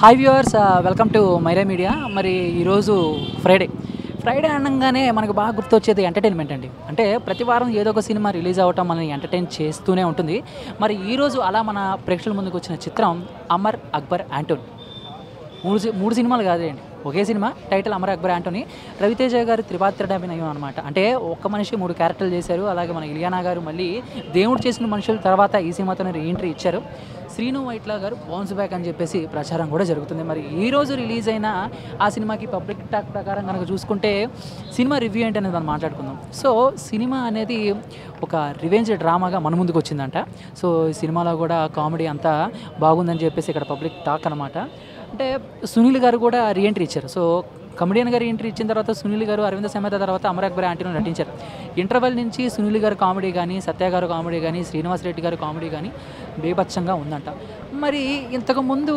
Hi viewers welcome to Maira media మరి ఈరోజు Friday Friday అనగానే మనకు బాగా గుర్తొచ్చేది ఎంటర్టైన్మెంట్ అండి అంటే ప్రతి వారం ఏదో ఒక సినిమా రిలీజ్ అవ్వటం మనల్ని ఎంటర్టైన్ చేస్తూనే ఉంటుంది మరి ఈరోజు అలా మన ప్రేక్షకుల ముందుకు వచ్చిన చిత్రం అమర్ అక్బర్ యాంటోన్ మూడు సి- మూడు సినిమాలు కాదండి ఒకే సినిమా టైటిల్ అమర్ అక్బర్ యాంటోనీ రవితేజ గారు త్రిపాత్రుడు అభినయం అనమాట అంటే ఒక్క మనిషి మూడు క్యారెక్టర్లు చేశారు అలాగే మన ఇలియానా గారు మళ్ళీ దేవుడు చేసిన మనుషుల తర్వాత ఈ సినిమాతో రీఎంట్రీ ఇచ్చారు శ్రీను వైట్లా గారు బౌన్స్ బ్యాక్ అని చెప్పేసి ప్రచారం కూడా జరుగుతుంది మరి ఈ రోజు రిలీజ్ అయిన ఆ సినిమాకి పబ్లిక్ టాక్ ప్రకారం కనుక చూసుకుంటే సినిమా రివ్యూ ఏంటి అనేది మనం మాట్లాడుకుందాం సో సినిమా అనేది ఒక రివెంజ్ డ్రామాగా మన ముందుకు వచ్చిందంట సో ఈ సినిమాలో కూడా కామెడీ అంతా బాగుందని చెప్పేసి ఇక్కడ పబ్లిక్ టాక్ అనమాట అంటే సునీల్ గారు కూడా రీఎంట్రీ ఇచ్చారు సో కమెడియన్ గారు ఎంట్రీ ఇచ్చిన తర్వాత సునీల్ గారు అరవింద సమేత తర్వాత అమర్ అక్బర్ యాంటీలో నటించారు ఇంటర్వెల్ నుంచి సునీల్ గారు కామెడీ కానీ సత్య గారు కామెడీ కానీ శ్రీనివాస్ రెడ్డి గారు కామెడీ కానీ బేభత్సంగా ఉందంట మరి ఇంతకు ముందు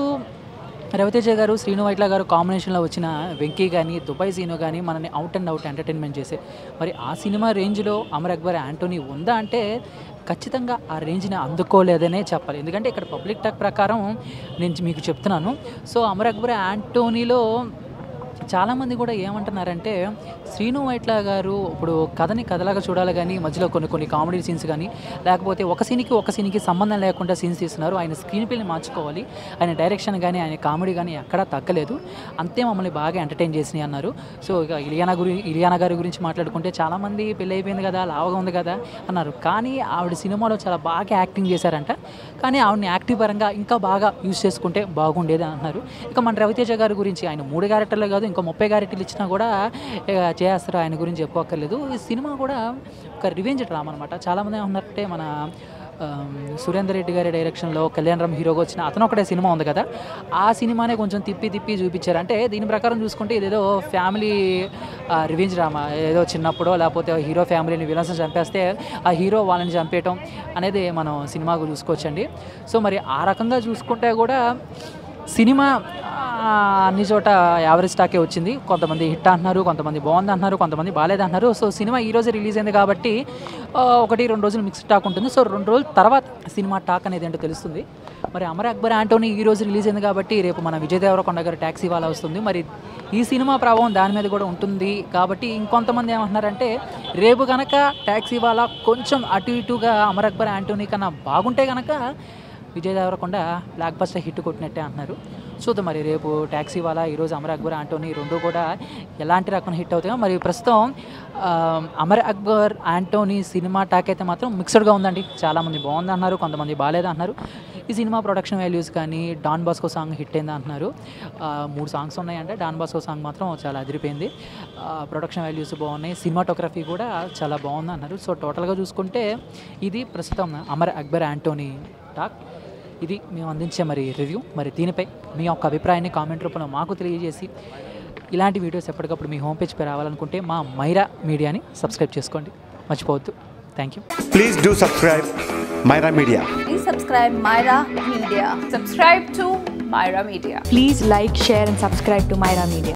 రవితేజ గారు శ్రీను వైట్ల గారు కాంబినేషన్లో వచ్చిన వెంకీ కానీ దుబాయ్ సీను కానీ మనని అవుట్ అండ్ అవుట్ ఎంటర్టైన్మెంట్ చేసే మరి ఆ సినిమా రేంజ్లో అమర్ అక్బర్ యాంటోనీ ఉందా అంటే ఖచ్చితంగా ఆ రేంజ్ని అందుకోలేదనే చెప్పాలి ఎందుకంటే ఇక్కడ పబ్లిక్ టాక్ ప్రకారం నేను మీకు చెప్తున్నాను సో అమర్ అక్బర్ యాంటోనీలో చాలామంది కూడా ఏమంటున్నారంటే శ్రీను వైట్ల గారు ఇప్పుడు కథని కథలాగా చూడాలి కానీ మధ్యలో కొన్ని కొన్ని కామెడీ సీన్స్ కానీ లేకపోతే ఒక సీన్కి ఒక సీన్కి సంబంధం లేకుండా సీన్స్ తీస్తున్నారు ఆయన స్క్రీన్ ప్లేని మార్చుకోవాలి ఆయన డైరెక్షన్ కానీ ఆయన కామెడీ కానీ ఎక్కడా తగ్గలేదు అంతే మమ్మల్ని బాగా ఎంటర్టైన్ చేసినాయి అన్నారు సో ఇక ఇలియానా గురి ఇలియానా గారి గురించి మాట్లాడుకుంటే చాలామంది పెళ్ళి అయిపోయింది కదా లావుగా ఉంది కదా అన్నారు కానీ ఆవిడ సినిమాలో చాలా బాగా యాక్టింగ్ చేశారంట కానీ ఆవిడని యాక్టివ్ పరంగా ఇంకా బాగా యూజ్ చేసుకుంటే బాగుండేది అంటున్నారు ఇక మన రవితేజ గారి గురించి ఆయన మూడు క్యారెక్టర్లే కాదు ఇంకో ముప్పై క్యారెక్టర్లు ఇచ్చినా కూడా ఇక చేస్తారు ఆయన గురించి చెప్పుకోక్కర్లేదు ఈ సినిమా కూడా ఒక రివెంజ్ డ్రామా అనమాట చాలామంది ఏమన్నారంటే మన ఆమ్, సురేందర్ రెడ్డి గారి డైరెక్షన్లో కళ్యాణ్ రామ్ హీరోగా వచ్చిన అతను ఒకటే సినిమా ఉంది కదా ఆ సినిమానే కొంచెం తిప్పి తిప్పి చూపించారు అంటే దీని ప్రకారం చూసుకుంటే ఇదేదో ఫ్యామిలీ రివెంజ్ డ్రామా ఏదో చిన్నప్పుడో లేకపోతే హీరో ఫ్యామిలీని విలన్స్ చంపేస్తే ఆ హీరో వాళ్ళని చంపేయటం అనేది మనం సినిమాకు చూసుకోవచ్చండి సో మరి ఆ రకంగా చూసుకుంటే కూడా సినిమా ఆ, అన్ని చోట యావరేజ్ స్టాకే వచ్చింది కొంతమంది హిట్ అంటున్నారు కొంతమంది బాగుంది అంటున్నారు కొంతమంది బాగాలేదు అంటున్నారు సో సినిమా ఈ రోజు రిలీజ్ అయింది కాబట్టి ఆ, ఒకటి రెండు రోజులు మిక్స్డ్ టాక్ ఉంటుంది సో రెండు రోజుల తర్వాత సినిమా టాక్ అనేది ఏంటో తెలుస్తుంది మరి అమర్ అక్బర్ యాంటోనీ ఈ రోజు రిలీజ్ అయింది కాబట్టి రేపు మన విజయ్ దేవరకొండ గారి ట్యాక్సీ వాళ్ళ వస్తుంది మరి ఈ సినిమా ప్రభావం దాని మీద కూడా ఉంటుంది కాబట్టి ఇంకొంతమంది ఏమంటున్నారంటే రేపు కనుక ట్యాక్సీ వాళ్ళ కొంచెం అటు ఇటుగా అమర్ అక్బర్ యాంటోనీ కన్నా బాగుంటే కనుక Vijay Deverakonda blockbuster hit కొట్టినట్టే అంటున్నారు చూద్దాం మరి రేపు ట్యాక్సీ వాళ్ళ ఈరోజు అమర్ అక్బర్ ఆంటోనీ రెండు కూడా ఎలాంటి రకం హిట్ అవుతాయో మరి ప్రస్తుతం ఆ, అమర్ అక్బర్ ఆంటోనీ సినిమా టాక్ అయితే మాత్రం మిక్స్డ్గా ఉందండి చాలామంది బాగుంది అన్నారు కొంతమంది బాగాలేదు అంటున్నారు ఈ సినిమా ప్రొడక్షన్ వాల్యూస్ కానీ డాన్ బాస్కో సాంగ్ హిట్ అయింది అంటున్నారు ఆ, మూడు సాంగ్స్ ఉన్నాయంటే డాన్ బాస్కో సాంగ్ మాత్రం చాలా అదిరిపోయింది ప్రొడక్షన్ వాల్యూస్ బాగున్నాయి సినిమాటోగ్రఫీ కూడా చాలా బాగుంది అన్నారు సో టోటల్గా చూసుకుంటే ఇది ప్రస్తుతం అమర్ అక్బర్ ఆంటోనీ టాక్ ఇది మేము అందించే మరి రివ్యూ మరి దీనిపై మీ యొక్క అభిప్రాయాన్ని కామెంట్ రూపంలో మాకు తెలియజేసి ఇలాంటి వీడియోస్ ఎప్పటికప్పుడు మీ హోమ్ పేజ్పై రావాలనుకుంటే మా మైరా మీడియాని సబ్స్క్రైబ్ చేసుకోండి మర్చిపోవద్దు thank you Please do subscribe Myra Media. Please subscribe Myra Media. Subscribe to Myra Media. Please like, share, and subscribe to Myra Media.